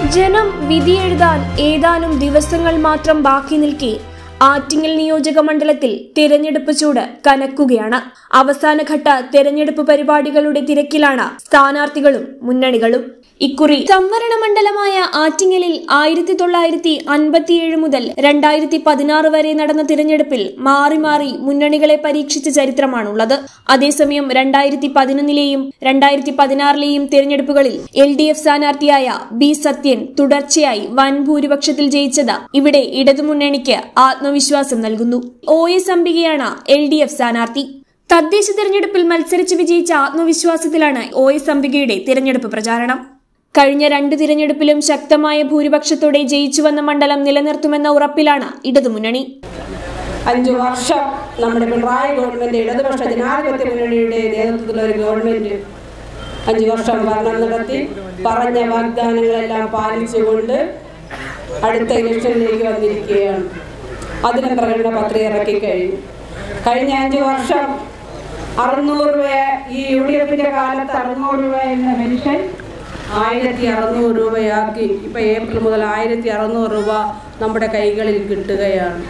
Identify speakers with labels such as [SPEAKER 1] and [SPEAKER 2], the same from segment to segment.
[SPEAKER 1] ജനം വിധിയെഴുതാൻ ഏതാനും ദിവസങ്ങൾ മാത്രം ബാക്കി നിൽക്കെ ആറ്റിങ്ങൽ നിയോജക മണ്ഡലത്തിൽ തിരഞ്ഞെടുപ്പ് ചൂട് കനക്കുകയാണ് അവസാനഘട്ട തിരഞ്ഞെടുപ്പ് പരിപാടികളുടെ തിരക്കിലാണ് സ്ഥാനാർത്ഥികളും മുന്നണികളും ഇക്കുറി സംവരണ മണ്ഡലമായ ആറ്റിങ്ങലിൽ ആയിരത്തി തൊള്ളായിരത്തി അൻപത്തിയേഴ് മുതൽ രണ്ടായിരത്തി പതിനാറ് വരെ നടന്ന തിരഞ്ഞെടുപ്പിൽ മാറി മാറി മുന്നണികളെ പരീക്ഷിച്ച ചരിത്രമാണുള്ളത് അതേസമയം രണ്ടായിരത്തി പതിനൊന്നിലെയും രണ്ടായിരത്തി പതിനാറിലെയും തിരഞ്ഞെടുപ്പുകളിൽ എൽ ഡി എഫ് സ്ഥാനാർത്ഥിയായ ബി സത്യൻ തുടർച്ചയായി വൻ ഭൂരിപക്ഷത്തിൽ ജയിച്ചത് ഇവിടെ ഇടതുമുന്നണിക്ക് ആത്മവിശ്വാസം നൽകുന്നു ഒ എസ് അംബികയാണ് എൽ ഡി എഫ് സ്ഥാനാർത്ഥി തദ്ദേശ തിരഞ്ഞെടുപ്പിൽ മത്സരിച്ച് വിജയിച്ച ആത്മവിശ്വാസത്തിലാണ് ഒ എസ് അംബികയുടെ തിരഞ്ഞെടുപ്പ് പ്രചാരണം കഴിഞ്ഞ രണ്ട് തിരഞ്ഞെടുപ്പിലും ശക്തമായ ഭൂരിപക്ഷത്തോടെ ജയിച്ചു വന്ന മണ്ഡലം നിലനിർത്തുമെന്ന ഉറപ്പിലാണ് ഇടതുമുന്നണി
[SPEAKER 2] അഞ്ചു വർഷം നമ്മുടെ പിണറായി ഗവൺമെന്റ് ഇടതുപക്ഷ ജനാധിപത്യ മുന്നണിയുടെ നേതൃത്വത്തിലുള്ള ഒരു ഗവൺമെന്റ് അഞ്ചു വർഷം ഭരണം നടത്തി പറഞ്ഞ വാഗ്ദാനങ്ങളെല്ലാം പാലിച്ചുകൊണ്ട് അടുത്ത ഇലക്ഷനിലേക്ക് വന്നിരിക്കുകയാണ് അതിന് പ്രകടന പത്രിക ഇറക്കി കഴിഞ്ഞു കഴിഞ്ഞ അഞ്ചു വർഷം അറുന്നൂറ് രൂപ ഈ യു ഡി എഫിന്റെ കാലത്ത് അറുന്നൂറ് രൂപ എന്ന പെൻഷൻ ആയിരത്തി അറുന്നൂറ് രൂപയാക്കി ഇപ്പൊ ഏപ്രിൽ മുതൽ ആയിരത്തി അറുന്നൂറ് രൂപ നമ്മുടെ കൈകളിൽ കിട്ടുകയാണ്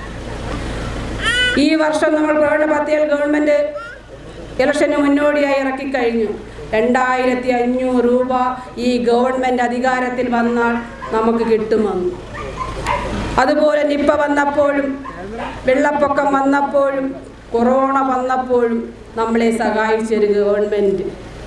[SPEAKER 2] ഈ വർഷം നമ്മൾ പ്രകടന പത്രികയിൽ ഗവൺമെന്റ് ഇലക്ഷന് മുന്നോടിയായി ഇറക്കിക്കഴിഞ്ഞു രണ്ടായിരത്തി അഞ്ഞൂറ് രൂപ ഈ ഗവൺമെന്റ് അധികാരത്തിൽ വന്നാൽ നമുക്ക് കിട്ടുമെന്ന് അതുപോലെ നിപ്പ വന്നപ്പോഴും വെള്ളപ്പൊക്കം വന്നപ്പോഴും കൊറോണ വന്നപ്പോഴും നമ്മളെ സഹായിച്ചൊരു ഗവൺമെന്റ്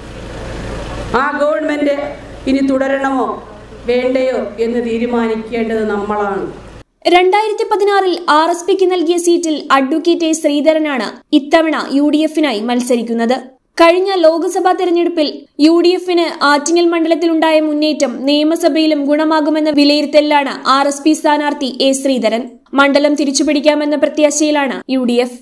[SPEAKER 2] ആ ഗവൺമെന്റ് ഇനി തുടരണമോ വേണ്ടയോ എന്ന് തീരുമാനിക്കേണ്ടത് നമ്മളാണ്
[SPEAKER 1] രണ്ടായിരത്തി പതിനാറിൽ ആർ എസ് പിക്ക് നൽകിയ സീറ്റിൽ അഡ്വക്കേറ്റ് എ ശ്രീധരനാണ് ഇത്തവണ യു ഡി എഫിനായി മത്സരിക്കുന്നത് കഴിഞ്ഞ ലോക്സഭാ തെരഞ്ഞെടുപ്പിൽ യു ഡി എഫിന് ആറ്റിങ്ങൽ മണ്ഡലത്തിലുണ്ടായ മുന്നേറ്റം നിയമസഭയിലും ഗുണമാകുമെന്ന വിലയിരുത്തലിലാണ് ആർ എസ് പി സ്ഥാനാർത്ഥി എ ശ്രീധരൻ മണ്ഡലം തിരിച്ചുപിടിക്കാമെന്ന പ്രത്യാശയിലാണ് യു ഡി എഫ്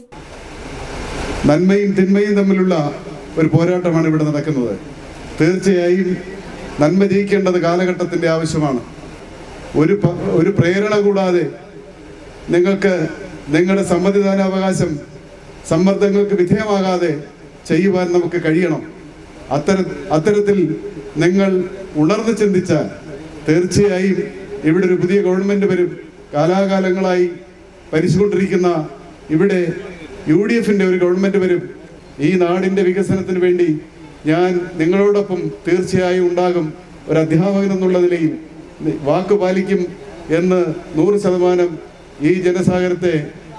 [SPEAKER 3] നന്മയും തിന്മയും തമ്മിലുള്ള ഒരു പോരാട്ടമാണ് ഇവിടെ നടക്കുന്നത് തീർച്ചയായും നന്മ ജയിക്കേണ്ടത് കാലഘട്ടത്തിന്റെ ആവശ്യമാണ് ഒരു പ- ഒരു പ്രേരണ കൂടാതെ നിങ്ങൾക്ക് നിങ്ങളുടെ സമ്മതിദാനാവകാശം സമ്മർദ്ദങ്ങൾക്ക് വിധേയമാകാതെ ചെയ്യുവാൻ നമുക്ക് കഴിയണം അത്തര അത്തരത്തിൽ നിങ്ങൾ ഉണർന്നു ചിന്തിച്ചാൽ തീർച്ചയായും ഇവിടെ ഒരു പുതിയ ഗവൺമെന്റ് വരും കാലാകാലങ്ങളായി ഭരിച്ചുകൊണ്ടിരിക്കുന്ന ഇവിടെ യു ഡി എഫിന്റെ ഒരു ഗവൺമെന്റ് വരും ഈ നാടിന്റെ വികസനത്തിന് വേണ്ടി ഞാൻ നിങ്ങളോടൊപ്പം തീർച്ചയായും ഉണ്ടാകും ഒരു അധ്യാപകൻ എന്നുള്ള നിലയിൽ വാക്ക് പാലിക്കും എന്ന് നൂറ് ശതമാനം ഈ ജനസാഗരത്തെ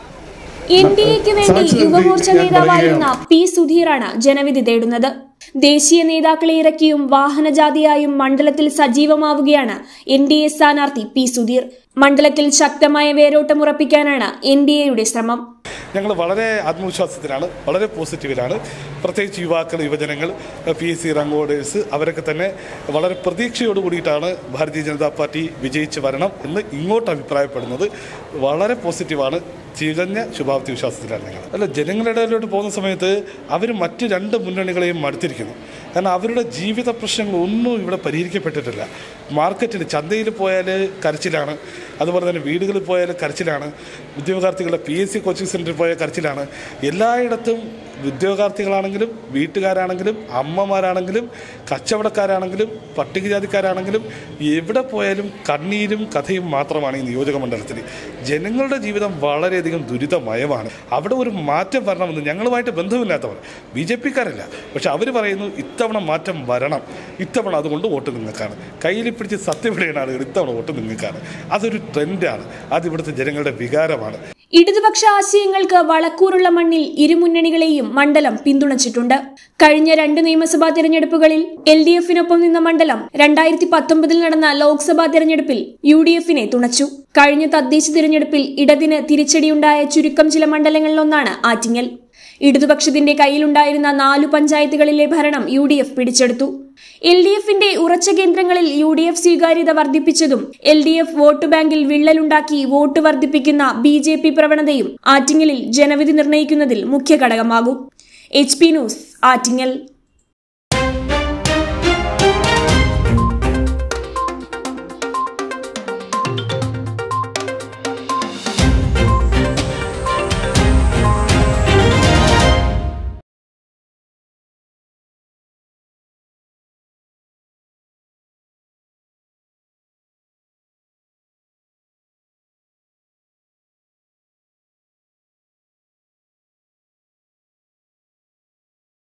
[SPEAKER 1] എൻ ഡി എക്ക് വേണ്ടി
[SPEAKER 3] സാക്ഷി നിർത്തി
[SPEAKER 1] യുവമോർച്ച
[SPEAKER 3] ഞാൻ
[SPEAKER 1] നേതാവായിരുന്ന
[SPEAKER 3] പറയുകയാണ്.
[SPEAKER 1] പി സുധീറാണ് ജനവിധി തേടുന്നത് ദേശീയ നേതാക്കളെ ഇറക്കിയും വാഹനജാതിയായും മണ്ഡലത്തിൽ സജീവമാവുകയാണ് എൻ ഡി എ സ്ഥാനാർത്ഥി പി സുധീർ മണ്ഡലത്തിൽ ശക്തമായ വേരോട്ടം ഉറപ്പിക്കാനാണ് എൻ ഡി എയുടെ ശ്രമം
[SPEAKER 4] ഞങ്ങൾ വളരെ ആത്മവിശ്വാസത്തിലാണ് വളരെ പോസിറ്റീവിലാണ് പ്രത്യേകിച്ച് യുവാക്കൾ യുവജനങ്ങൾ പി എസ് സി റങ്കോഡേഴ്സ് അവരൊക്കെ തന്നെ വളരെ പ്രതീക്ഷയോട് കൂടിയിട്ടാണ് ഭാരതീയ ജനതാ പാർട്ടി വിജയിച്ച് വരണം എന്ന് ഇങ്ങോട്ട് അഭിപ്രായപ്പെടുന്നത് വളരെ പോസിറ്റീവാണ് തികഞ്ഞ ശുഭാപ്തി വിശ്വാസത്തിലാണ് ഞങ്ങൾ അല്ല ജനങ്ങളുടെ ഇടയിലോട്ട് പോകുന്ന സമയത്ത് അവർ മറ്റ് രണ്ട് മുന്നണികളെയും മടുത്തിരിക്കുന്നു കാരണം അവരുടെ ജീവിത പ്രശ്നങ്ങൾ ഒന്നും ഇവിടെ പരിഹരിക്കപ്പെട്ടിട്ടില്ല മാർക്കറ്റിൽ ചന്തയിൽ പോയാൽ കരച്ചിലാണ് അതുപോലെ തന്നെ വീടുകളിൽ പോയാൽ കരച്ചിലാണ് ഉദ്യോഗാർത്ഥികളുടെ പി എസ് സി കോച്ചിങ് സെൻറ്ററിൽ പോയ കരച്ചിലാണ് എല്ലായിടത്തും ഉദ്യോഗാർത്ഥികളാണെങ്കിലും വീട്ടുകാരാണെങ്കിലും അമ്മമാരാണെങ്കിലും കച്ചവടക്കാരാണെങ്കിലും പട്ടികജാതിക്കാരാണെങ്കിലും എവിടെ പോയാലും കണ്ണീരും കഥയും മാത്രമാണ് ഈ നിയോജക മണ്ഡലത്തിൽ ജനങ്ങളുടെ ജീവിതം വളരെയധികം ദുരിതമയമാണ് അവിടെ ഒരു മാറ്റം വരണമെന്ന് ഞങ്ങളുമായിട്ട് ബന്ധമില്ലാത്തവർ ബി ജെ പിക്കാരല്ല പക്ഷെ അവർ പറയുന്നു ഇത്തവണ മാറ്റം വരണം ഇത്തവണ അതുകൊണ്ട് വോട്ട് നിങ്ങൾക്കാണ് കയ്യിൽ പിടിച്ച് സത്യവിടേണ്ട ആളുകൾ ഇത്തവണ വോട്ട് നിങ്ങൾക്കാണ് അതൊരു ട്രെൻഡാണ് അത് ഇവിടുത്തെ ജനങ്ങളുടെ വികാരമാണ്
[SPEAKER 1] ഇടതുപക്ഷ ആശയങ്ങൾക്ക് വളക്കൂറുള്ള മണ്ണിൽ ഇരുമുന്നണികളെയും മണ്ഡലം പിന്തുണച്ചിട്ടുണ്ട് കഴിഞ്ഞ രണ്ട് നിയമസഭാ തെരഞ്ഞെടുപ്പുകളിൽ എൽ ഡി എഫിനൊപ്പം നിന്ന മണ്ഡലം രണ്ടായിരത്തി പത്തൊമ്പതിൽ നടന്ന ലോക്സഭാ തെരഞ്ഞെടുപ്പിൽ യു ഡി എഫിനെ തുണച്ചു കഴിഞ്ഞ തദ്ദേശ തിരഞ്ഞെടുപ്പിൽ ഇടതിന് തിരിച്ചടിയുണ്ടായ ചുരുക്കം ചില മണ്ഡലങ്ങളിലൊന്നാണ് ആറ്റിങ്ങൽ ഇടതുപക്ഷത്തിന്റെ കയ്യിലുണ്ടായിരുന്ന നാലു പഞ്ചായത്തുകളിലെ ഭരണം യു ഡി എഫ് പിടിച്ചെടുത്തു എൽ ഡി എഫിന്റെ ഉറച്ച കേന്ദ്രങ്ങളിൽ യു ഡി എഫ് സ്വീകാര്യത വർദ്ധിപ്പിച്ചതും എൽ ഡി എഫ് വോട്ട് ബാങ്കിൽ വിള്ളലുണ്ടാക്കി വോട്ട് വർദ്ധിപ്പിക്കുന്ന ബി ജെ പി പ്രവണതയും ആറ്റിങ്ങലിൽ ജനവിധി നിർണ്ണയിക്കുന്നതിൽ മുഖ്യ ഘടകമാകും എച്ച് പി ന്യൂസ് ആറ്റിങ്ങൽ